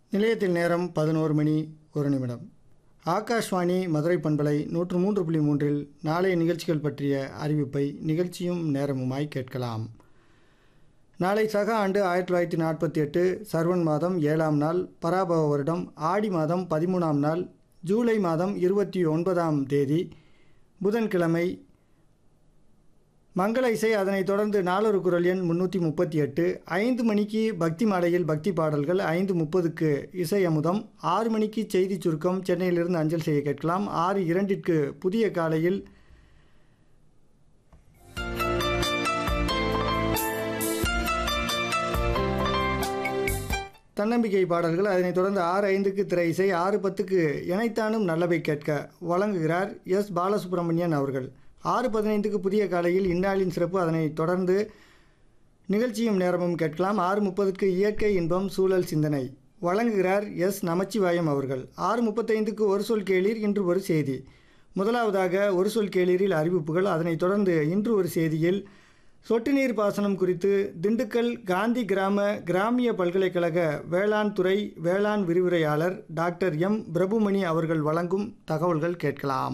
நிலையத்தில் நேரம் பதினோரு மணி ஒரு நிமிடம் ஆகாஷ்வாணி மதுரை பண்பலை நூற்று மூன்று புள்ளி மூன்றில் நாளைய நிகழ்ச்சிகள் பற்றிய அறிவிப்பை நிகழ்ச்சியும் நேரமுமாய் கேட்கலாம் நாளை சக ஆண்டு ஆயிரத்தி தொள்ளாயிரத்தி நாற்பத்தி எட்டு சர்வன் மாதம் ஏழாம் நாள் பராபவ வருடம் ஆடி மாதம் பதிமூணாம் நாள் ஜூலை மாதம் இருபத்தி ஒன்பதாம் தேதி புதன்கிழமை மங்கள இசை அதனைத் தொடர்ந்து நாளொரு குரல் எண் முன்னூற்றி முப்பத்தி எட்டு ஐந்து மணிக்கு பக்தி மாலையில் பக்தி பாடல்கள் ஐந்து முப்பதுக்கு இசை அமுதம் ஆறு மணிக்கு செய்தி சுருக்கம் சென்னையிலிருந்து அஞ்சல் செய்ய கேட்கலாம் ஆறு இரண்டிற்கு புதிய காலையில் தன்னம்பிக்கை பாடல்கள் அதனைத் தொடர்ந்து ஆறு ஐந்துக்கு திரை இசை ஆறு பத்துக்கு இணைத்தானும் நல்லவை கேட்க வழங்குகிறார் எஸ் பாலசுப்ரமணியன் அவர்கள் ஆறு பதினைந்துக்கு புதிய காலையில் இந்நாளின் சிறப்பு அதனைத் தொடர்ந்து நிகழ்ச்சியும் நேரமும் கேட்கலாம் ஆறு முப்பதுக்கு இயற்கை இன்பம் சூழல் சிந்தனை வழங்குகிறார் எஸ் நமச்சிவாயம் அவர்கள் ஆறு முப்பத்தைந்துக்கு ஒரு சொல் கேளீர் இன்று ஒரு செய்தி முதலாவதாக ஒரு சொல் கேளீரில் அறிவிப்புகள் அதனைத் தொடர்ந்து இன்று ஒரு செய்தியில் சொட்டு நீர் பாசனம் குறித்து திண்டுக்கல் காந்தி கிராம கிராமிய பல்கலைக்கழக வேளாண் துறை வேளாண் விரிவுரையாளர் டாக்டர் எம் பிரபுமணி அவர்கள் வழங்கும் தகவல்கள் கேட்கலாம்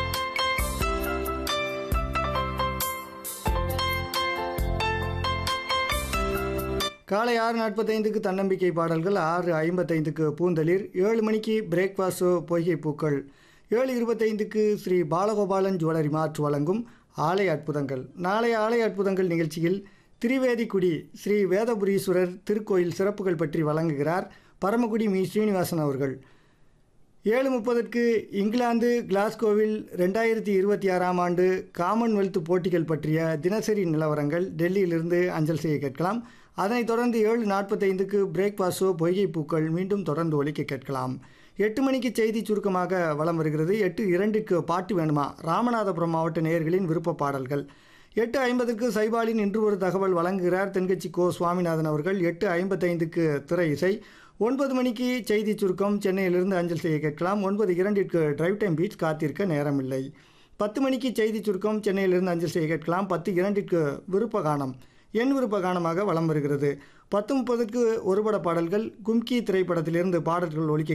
காலை ஆறு நாற்பத்தைந்துக்கு தன்னம்பிக்கை பாடல்கள் ஆறு ஐம்பத்தைந்துக்கு பூந்தளிர் ஏழு மணிக்கு பிரேக்ஃபாஸ்ட் ஷோ பொய்கை பூக்கள் ஏழு இருபத்தைந்துக்கு ஸ்ரீ பாலகோபாலன் ஜுவல்லரி மார்ட் வழங்கும் ஆலய அற்புதங்கள் நாளைய ஆலய அற்புதங்கள் நிகழ்ச்சியில் திரிவேதிக்குடி ஸ்ரீ வேதபுரீஸ்வரர் திருக்கோயில் சிறப்புகள் பற்றி வழங்குகிறார் பரமக்குடி மீ ஸ்ரீனிவாசன் அவர்கள் ஏழு முப்பதற்கு இங்கிலாந்து கிளாஸ்கோவில் ரெண்டாயிரத்தி இருபத்தி ஆறாம் ஆண்டு காமன்வெல்த் போட்டிகள் பற்றிய தினசரி நிலவரங்கள் டெல்லியிலிருந்து அஞ்சல் செய்ய கேட்கலாம் அதனைத் தொடர்ந்து ஏழு நாற்பத்தைந்துக்கு பிரேக்ஃபாஸ்ட் ஷோ பொய்கை பூக்கள் மீண்டும் தொடர்ந்து ஒலிக்க கேட்கலாம் எட்டு மணிக்கு செய்தி சுருக்கமாக வலம் வருகிறது எட்டு இரண்டிற்கு பாட்டு வேணுமா ராமநாதபுரம் மாவட்ட நேயர்களின் விருப்ப பாடல்கள் எட்டு ஐம்பதுக்கு சைபாலின் இன்று ஒரு தகவல் வழங்குகிறார் தென்கட்சி கோ சுவாமிநாதன் அவர்கள் எட்டு ஐம்பத்தைந்துக்கு திரை இசை ஒன்பது மணிக்கு செய்தி சுருக்கம் சென்னையிலிருந்து அஞ்சல் செய்ய கேட்கலாம் ஒன்பது இரண்டிற்கு டிரைவ் டைம் பீச் காத்திருக்க நேரமில்லை பத்து மணிக்கு செய்தி சுருக்கம் சென்னையிலிருந்து அஞ்சல் செய்ய கேட்கலாம் பத்து இரண்டிற்கு விருப்ப கானம் என் விருப்ப கானமாக வலம் வருகிறது பத்து முப்பதுக்கு ஒருபட பாடல்கள் கும்கி திரைப்படத்திலிருந்து பாடல்கள் ஒலிக்க